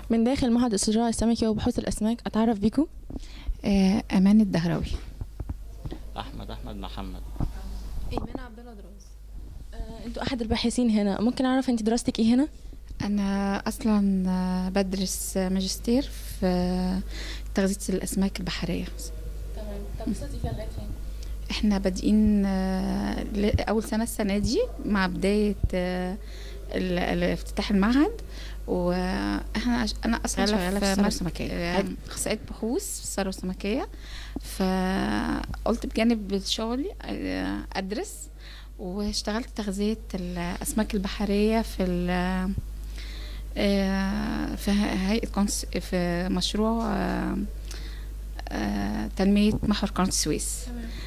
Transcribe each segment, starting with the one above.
من داخل معهد الزراعة السمكي وبحوث الأسماك أتعرف بيكم آه، امان الدهراوي احمد احمد محمد إيمان عبد الله دراز أنتوا أحد الباحثين هنا ممكن أعرف أنت دراستك إيه هنا؟ انا اصلا آه، بدرس ماجستير في آه، تغذيه الاسماك البحريه تمام طب وصلتي فيها لغاية فين؟ احنا بادئين آه، ل- اول سنه السنه دي مع بدايه آه، ال- ال- افتتاح المعهد واحنا عش- انا اصلا شغالة شغاله في في الثروة مر- السمكية. آه، اخصائيه بحوث في الثروه السمكيه فقلت بجانب شغلي آه، ادرس واشتغلت تغذيه الاسماك البحريه في ال- آه، في هيئه كونس في مشروع آه، آه، تنميه محور قناه السويس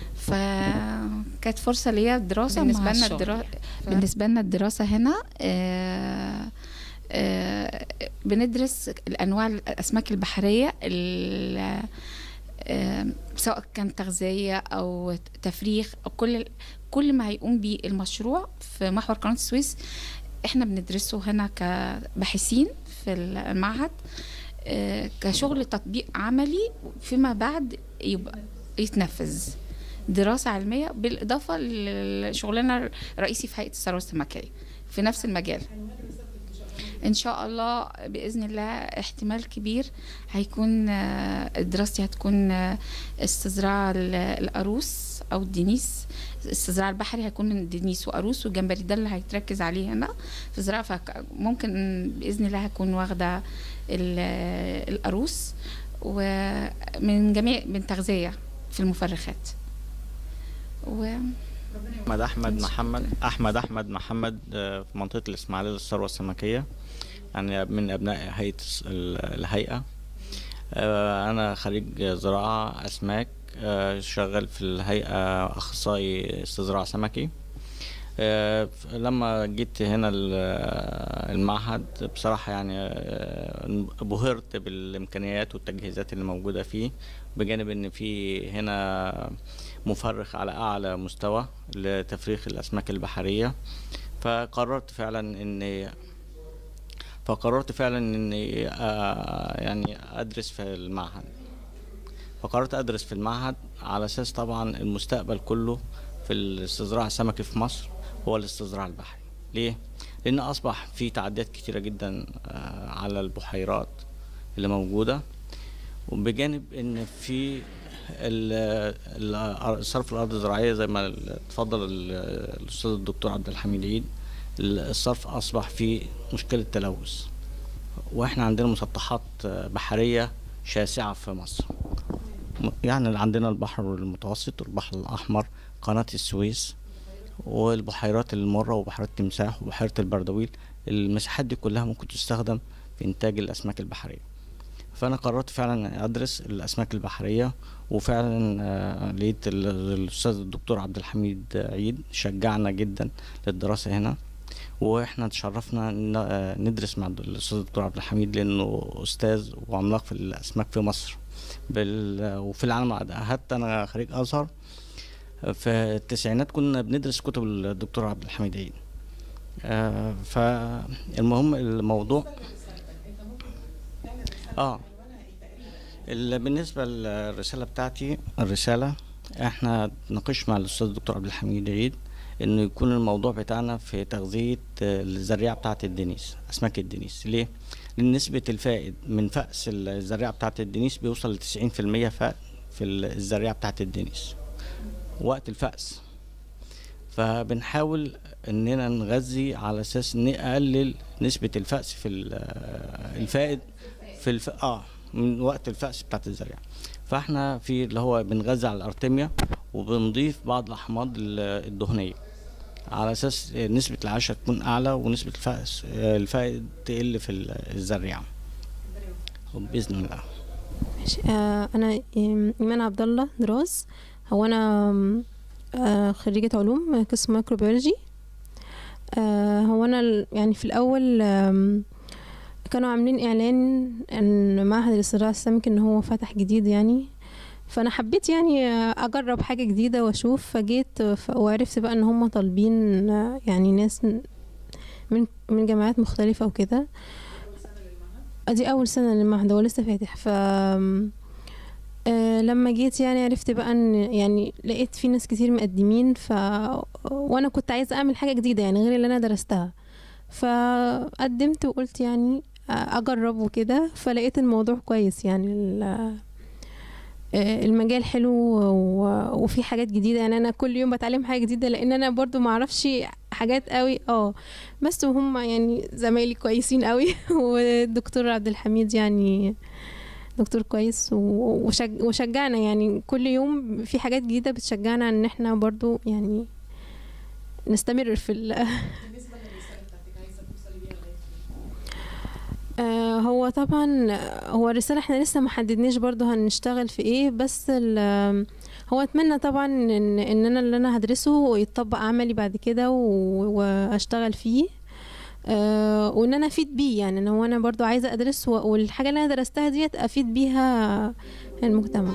فكانت فرصه ليا دراسه بالنسبة بالنسبه لنا لنا الدراسه بالنسبه لنا الدراسه هنا آه، آه، بندرس الانواع الاسماك البحريه ال- آه، سواء كان تغذيه او تفريخ او كل كل ما هيقوم بيه المشروع في محور قناه السويس احنا بندرسه هنا كباحثين في المعهد آه، كشغل تطبيق عملي فيما بعد يبقى يتنفذ دراسة علمية بالإضافة لشغلنا الرئيسي في هيئة الثروة السمكية في نفس المجال إن شاء الله بإذن الله احتمال كبير هيكون آه، دراستي هتكون آه، استزراع ال- القاروس أو الدنيس استزراع البحري هيكون من دنيس وقاروس والجمبري ده اللي هيتركز عليه هنا في الزراعة فممكن بإذن الله هكون واخدة ال- القاروس ومن جميع من تغذية في المفرخات و احمد احمد محمد احمد احمد محمد آه، في منطقه الاسماعيليه للثروه السمكيه يعني من ابناء هيئه الس- ال- الهيئه آه، انا خريج زراعه اسماك آه، شغال في الهيئه اخصائي استزراع سمكي آه، ف- لما جيت هنا ال- المعهد بصراحة يعني آه، بهرت بالإمكانيات والتجهيزات اللي موجودة فيه بجانب إن في هنا مفرخ على أعلى مستوى لتفريخ الأسماك البحرية فقررت فعلا إني فقررت فعلا إني آه، يعني أدرس في المعهد فقررت أدرس في المعهد على أساس طبعا المستقبل كله في الاستزراع السمكي في مصر هو الاستزراع البحري ليه؟ لأن أصبح في تعديات كتيرة جدا آه، على البحيرات اللي موجودة وبجانب إن في ال- ال- صرف الأرض الزراعية زي ما ال- اتفضل ال- الأستاذ الدكتور عبد الحميد عيد ال- الصرف أصبح فيه مشكلة تلوث وإحنا عندنا مسطحات آه، بحرية شاسعة في مصر م- يعني عندنا البحر المتوسط والبحر الأحمر قناة السويس والبحيرات المرة وبحيرات تمساح وبحيرة البردويل المساحات دي كلها ممكن تستخدم في إنتاج الأسماك البحرية فأنا قررت فعلا أدرس الأسماك البحرية وفعلا آه، لقيت ال- الأستاذ الدكتور عبد الحميد عيد شجعنا جدا للدراسة هنا واحنا تشرفنا ن- آه، ندرس مع الاستاذ الدكتور عبد الحميد لانه استاذ وعملاق في الاسماك في مصر بال... وفي العالم حتى انا خريج ازهر في التسعينات كنا بندرس كتب الدكتور عبد الحميد عيد آه فالمهم الموضوع اه ال- بالنسبة للرسالة بتاعتي الرسالة احنا ناقشنا مع الأستاذ الدكتور عبد الحميد عيد إنه يكون الموضوع بتاعنا في تغذية آه، الزريعة بتاعة الدنيس أسماك الدنيس ليه؟ لأن نسبة الفائد من فأس الزريعة بتاعة الدنيس بيوصل لتسعين في المية فائد في الزريعة بتاعة الدنيس وقت الفأس فبنحاول اننا نغذي على اساس نقلل نسبة الفأس في ال- الفائد في الف... اه من وقت الفأس بتاعت الزريعة فاحنا في اللي هو بنغذي على الارتميا وبنضيف بعض الاحماض ال- الدهنية على اساس نسبة العشاء تكون اعلى ونسبة الفأس الفائد تقل في ال- الزريعة وبإذن الله ماشي. آه انا إيم- ايمان عبد الله دراز هو انا آم، آه خريجة علوم قسم ميكروبيولوجي آه هو انا ال- يعني في الاول آم، كانوا عاملين اعلان ان معهد الاستزراع السمكي ان هو فتح جديد يعني فانا حبيت يعني آه، اجرب حاجة جديدة واشوف فجيت ف- وعرفت بقى ان هم طالبين آه، يعني ناس من من من جامعات مختلفة وكده ادي اول سنه للمعهد هو لسه فاتح ف آه، لما جيت يعني عرفت بقى ان يعني لقيت في ناس كتير مقدمين ف وانا كنت عايزه اعمل حاجه جديده يعني غير اللي انا درستها فقدمت وقلت يعني اجرب وكده فلقيت الموضوع كويس يعني ال- آه، المجال حلو و- وفي حاجات جديده يعني انا كل يوم بتعلم حاجه جديده لان انا برضو ما اعرفش حاجات قوي اه بس وهم يعني زمايلي كويسين قوي والدكتور عبد الحميد يعني دكتور كويس و- وشج وشجعنا يعني كل يوم في حاجات جديده بتشجعنا ان احنا برضو يعني نستمر في ال آه، هو طبعا هو الرسالة احنا لسه ما حددناش برضو هنشتغل في ايه بس ال- هو اتمنى طبعا ان ان انا اللي انا هدرسه يتطبق عملي بعد كده و- واشتغل فيه آه، وان انا افيد بيه يعني ان هو انا برضو عايزة ادرس و- والحاجة اللي انا درستها ديت افيد بيها المجتمع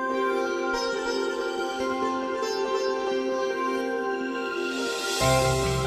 Thank